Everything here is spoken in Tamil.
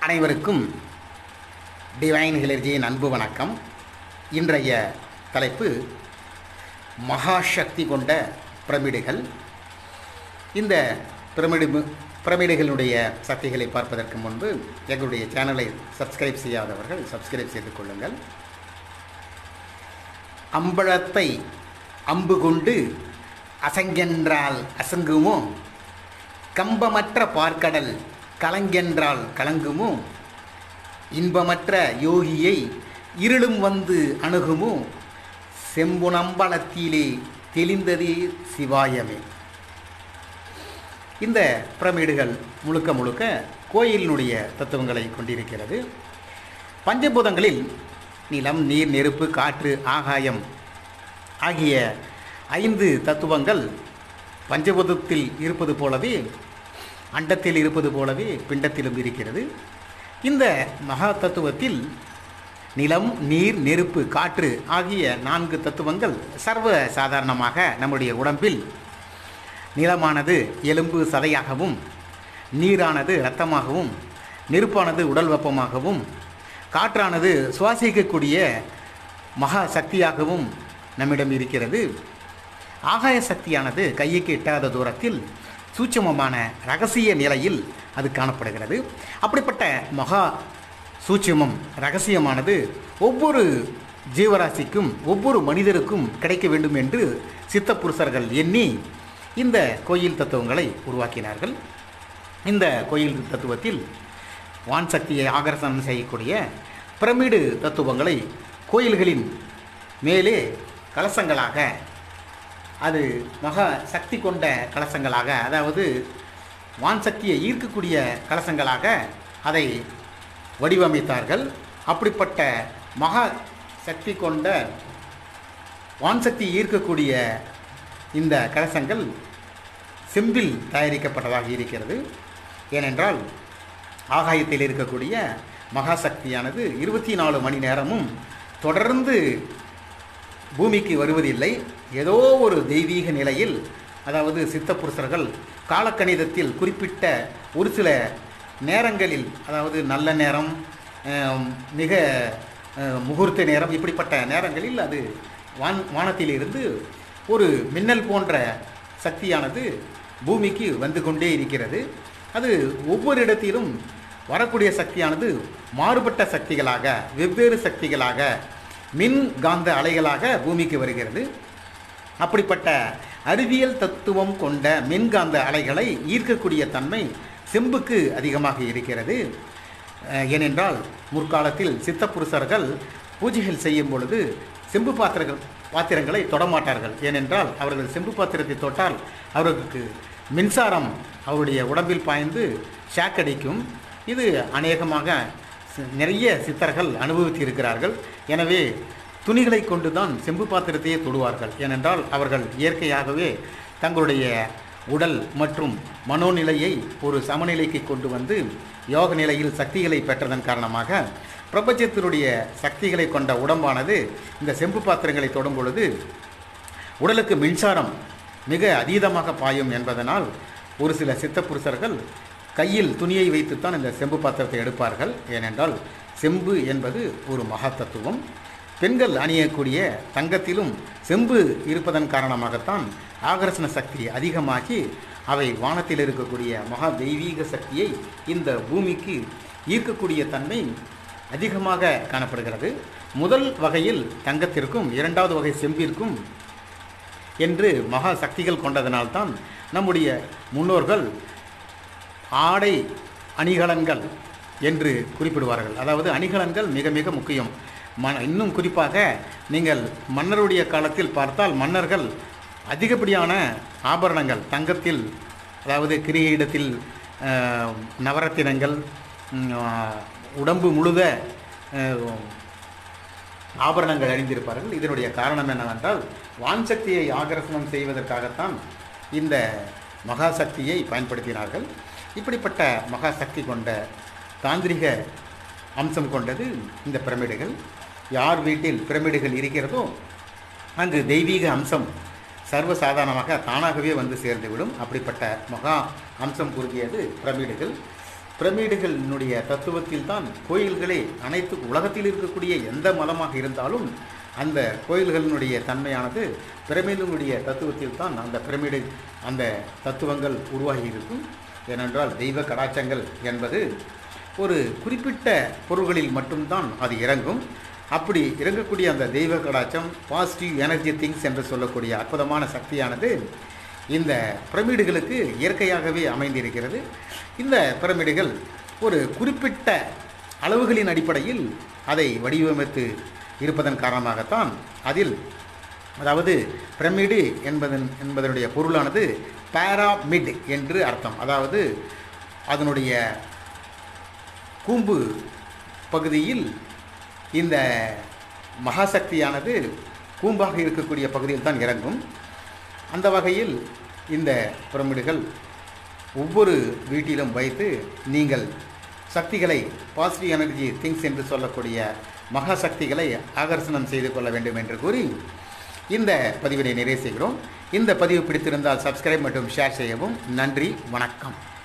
அனைவருக்கும் டிவைன் ஹிலர்ஜியின் அன்பு வணக்கம் இன்றைய தலைப்பு மகாசக்தி கொண்ட பிரமிடுகள் இந்த பிரமிடு பிரமிடுகளுடைய சக்திகளை பார்ப்பதற்கு முன்பு எங்களுடைய சேனலை சப்ஸ்கிரைப் செய்யாதவர்கள் சப்ஸ்கிரைப் செய்து கொள்ளுங்கள் அம்பழத்தை அம்பு கொண்டு அசங்கென்றால் அசங்குமோ கம்பமற்ற பார்க்கடல் கலங்கென்றால் கலங்குமோ இன்பமற்ற யோகியை இருளும் வந்து அணுகுமோ செம்புனம்பலத்திலே தெளிந்ததே சிவாயமே இந்த பிரமிடுகள் முழுக்க முழுக்க கோயிலினுடைய தத்துவங்களை கொண்டிருக்கிறது பஞ்சபூதங்களில் நிலம் நீர் நெருப்பு காற்று ஆகாயம் ஆகிய ஐந்து தத்துவங்கள் பஞ்சபூதத்தில் இருப்பது போலவே அண்டத்தில் இருப்பது போலவே பிண்டத்திலும் இருக்கிறது இந்த மகா தத்துவத்தில் நிலம் நீர் நெருப்பு காற்று ஆகிய நான்கு தத்துவங்கள் சர்வ சாதாரணமாக நம்முடைய உடம்பில் நிலமானது எலும்பு சதையாகவும் நீரானது இரத்தமாகவும் நெருப்பானது உடல் வெப்பமாகவும் காற்றானது சுவாசிக்கக்கூடிய மகா சக்தியாகவும் நம்மிடம் இருக்கிறது ஆகாய சக்தியானது கையுக்கு எட்டாத தூரத்தில் சூட்சமமான ரகசிய நிலையில் அது காணப்படுகிறது அப்படிப்பட்ட மகா சூட்சமம் ரகசியமானது ஒவ்வொரு ஜீவராசிக்கும் ஒவ்வொரு மனிதருக்கும் கிடைக்க வேண்டும் என்று சித்த புருஷர்கள் எண்ணி இந்த கோயில் தத்துவங்களை உருவாக்கினார்கள் இந்த கோயில் தத்துவத்தில் வான் சக்தியை ஆகர்ஷணம் செய்யக்கூடிய பிரமிடு தத்துவங்களை கோயில்களின் மேலே கலசங்களாக அது மகா சக்தி கொண்ட கலசங்களாக அதாவது வான் சக்தியை ஈர்க்கக்கூடிய கலசங்களாக அதை வடிவமைத்தார்கள் அப்படிப்பட்ட மகா சக்தி கொண்ட வான் சக்தி ஈர்க்கக்கூடிய இந்த கலசங்கள் செம்பில் தயாரிக்கப்பட்டதாக இருக்கிறது ஏனென்றால் ஆகாயத்தில் இருக்கக்கூடிய மகாசக்தியானது இருபத்தி நாலு மணி நேரமும் தொடர்ந்து பூமிக்கு வருவதில்லை ஏதோ ஒரு தெய்வீக நிலையில் அதாவது சித்த புருஷர்கள் காலக்கணிதத்தில் குறிப்பிட்ட ஒரு சில நேரங்களில் அதாவது நல்ல நேரம் மிக முகூர்த்த நேரம் இப்படிப்பட்ட நேரங்களில் அது வான் வானத்திலிருந்து ஒரு மின்னல் போன்ற சக்தியானது பூமிக்கு வந்து கொண்டே இருக்கிறது அது ஒவ்வொரு இடத்திலும் வரக்கூடிய சக்தியானது மாறுபட்ட சக்திகளாக வெவ்வேறு சக்திகளாக மின் காந்த அலைகளாக பூமிக்கு வருகிறது அப்படிப்பட்ட அறிவியல் தத்துவம் கொண்ட மின்காந்த அலைகளை ஈர்க்கக்கூடிய தன்மை செம்புக்கு அதிகமாக இருக்கிறது ஏனென்றால் முற்காலத்தில் சித்தப்புருஷர்கள் பூஜைகள் செய்யும் பொழுது செம்பு பாத்திரங்கள் பாத்திரங்களை தொடமாட்டார்கள் ஏனென்றால் அவர்கள் செம்பு பாத்திரத்தை தொட்டால் அவர்களுக்கு மின்சாரம் அவருடைய உடம்பில் பாய்ந்து ஷாக் அடிக்கும் இது அநேகமாக நிறைய சித்தர்கள் அனுபவித்து இருக்கிறார்கள் எனவே துணிகளை கொண்டு தான் செம்பு பாத்திரத்தையே தொடுவார்கள் ஏனென்றால் அவர்கள் இயற்கையாகவே தங்களுடைய உடல் மற்றும் மனோநிலையை ஒரு சமநிலைக்கு கொண்டு வந்து யோக நிலையில் சக்திகளை பெற்றதன் காரணமாக பிரபஞ்சத்தினுடைய சக்திகளை கொண்ட உடம்பானது இந்த செம்பு பாத்திரங்களை தொடும் பொழுது உடலுக்கு மின்சாரம் மிக அதீதமாக பாயும் என்பதனால் ஒரு சில சித்த புருஷர்கள் கையில் துணியை வைத்துத்தான் இந்த செம்பு பாத்திரத்தை எடுப்பார்கள் ஏனென்றால் செம்பு என்பது ஒரு மகா தத்துவம் பெண்கள் அணியக்கூடிய தங்கத்திலும் செம்பு இருப்பதன் காரணமாகத்தான் ஆகர்ஷண சக்தி அதிகமாகி அவை வானத்தில் இருக்கக்கூடிய மகா தெய்வீக சக்தியை இந்த பூமிக்கு ஈர்க்கக்கூடிய தன்மை அதிகமாக காணப்படுகிறது முதல் வகையில் தங்கத்திற்கும் இரண்டாவது வகை செம்பிற்கும் என்று மகா சக்திகள் கொண்டதனால்தான் நம்முடைய முன்னோர்கள் ஆடை அணிகலன்கள் என்று குறிப்பிடுவார்கள் அதாவது அணிகலன்கள் மிக மிக முக்கியம் ம இன்னும் குறிப்பாக நீங்கள் மன்னருடைய காலத்தில் பார்த்தால் மன்னர்கள் அதிகப்படியான ஆபரணங்கள் தங்கத்தில் அதாவது கிரீடத்தில் நவரத்தினங்கள் உடம்பு முழுத ஆபரணங்கள் அணிந்திருப்பார்கள் இதனுடைய காரணம் என்னவென்றால் வான் சக்தியை ஆகர்ஷணம் செய்வதற்காகத்தான் இந்த மகாசக்தியை பயன்படுத்தினார்கள் இப்படிப்பட்ட மகாசக்தி கொண்ட தாந்திரிக அம்சம் கொண்டது இந்த பிரமிடுகள் யார் வீட்டில் பிரமிடுகள் இருக்கிறதோ அங்கு தெய்வீக அம்சம் சர்வசாதாரணமாக தானாகவே வந்து சேர்ந்துவிடும் அப்படிப்பட்ட மகா அம்சம் குறுகியது பிரமிடுகள் பிரமிடுகளினுடைய தத்துவத்தில் தான் கோயில்களே அனைத்து உலகத்தில் இருக்கக்கூடிய எந்த மதமாக இருந்தாலும் அந்த கோயில்களினுடைய தன்மையானது பிரமிடினுடைய தத்துவத்தில் தான் அந்த பிரமிடு அந்த தத்துவங்கள் உருவாகி இருக்கும் ஏனென்றால் தெய்வ கடாச்சங்கள் என்பது ஒரு குறிப்பிட்ட பொருள்களில் மட்டும்தான் அது இறங்கும் அப்படி இறங்கக்கூடிய அந்த தெய்வ கடாச்சம் பாசிட்டிவ் எனர்ஜி திங்ஸ் என்று சொல்லக்கூடிய அற்புதமான சக்தியானது இந்த பிரமிடுகளுக்கு இயற்கையாகவே அமைந்திருக்கிறது இந்த பிரமிடுகள் ஒரு குறிப்பிட்ட அளவுகளின் அடிப்படையில் அதை வடிவமைத்து இருப்பதன் காரணமாகத்தான் அதில் அதாவது பிரமிடு என்பதன் என்பதனுடைய பொருளானது பாராமிட் என்று அர்த்தம் அதாவது அதனுடைய கூம்பு பகுதியில் இந்த மகாசக்தியானது கூம்பாக இருக்கக்கூடிய பகுதியில் தான் இறங்கும் அந்த வகையில் இந்த பிரமிடுகள் ஒவ்வொரு வீட்டிலும் வைத்து நீங்கள் சக்திகளை பாசிட்டிவ் எனர்ஜி திங்ஸ் என்று சொல்லக்கூடிய மகா சக்திகளை ஆகர்ஷணம் செய்து கொள்ள வேண்டும் என்று கூறி இந்த பதிவினை நிறைவு செய்கிறோம் இந்த பதிவு பிடித்திருந்தால் சப்ஸ்கிரைப் மற்றும் ஷேர் செய்யவும் நன்றி வணக்கம்